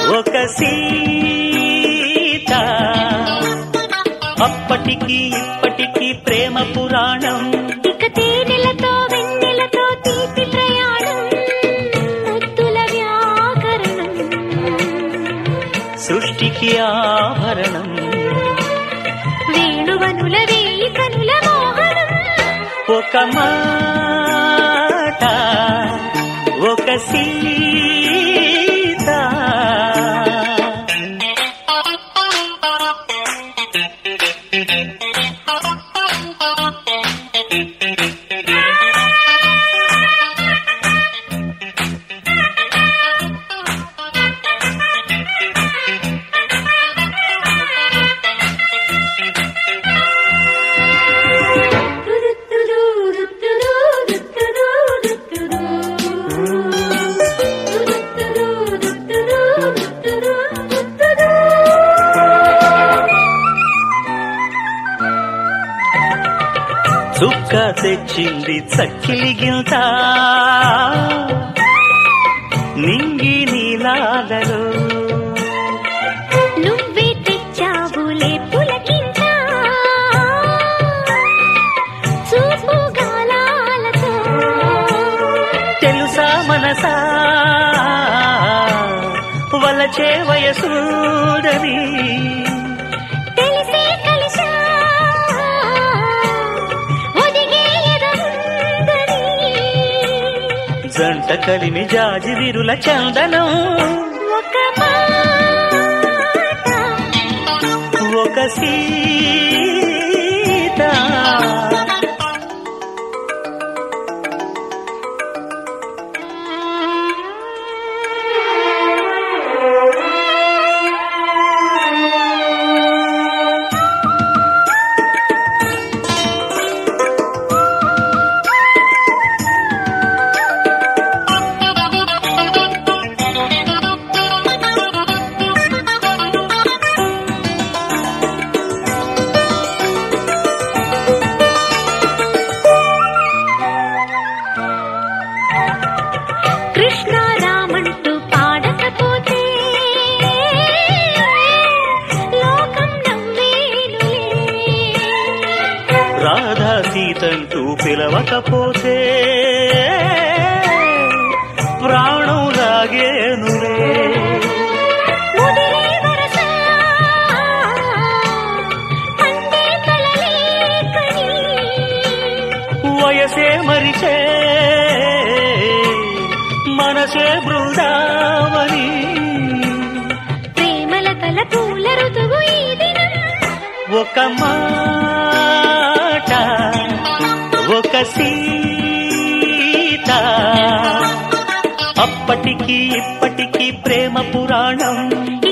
ఒక సీత అప్పటికి ఇప్పటికి ప్రేమ పురాణం ఇక తేనెలతో వెన్నెలతో తీపి ప్రయాణం ముద్దుల వ్యాకరణం సృష్టికి ఆభరణం వేణువనుల వేయి కనుల మోహనం ఒక మాట ఒక సీత చుక్క తెచ్చింది చక్కిలి గింత నింగి నీలాలలో నువ్వే తెచ్చావులే పులకింత చూపు గాలాలతో తెలుసా మనసా వలచే వయసూడని తెలిసే కలిసా ఒదిగే ఎదముందని జంట కలిమి జాజి విరుల చందనం ఒక మాట ఒక సీత కృష్ణ రామంటూ పాడకపోతే లోకం నవ్వేనులే రాధా సీతంటూ పిలవకపోతే ప్రాణం లాగేనులే ముదిరే వరస పండే కలలేకని వయసే మరిచే మనసే బృందావని ప్రేమల తల పూల ఋతువు ఈ దినం ఒక మాట ఒక సీత అప్పటికి ఇప్పటికి ప్రేమ పురాణం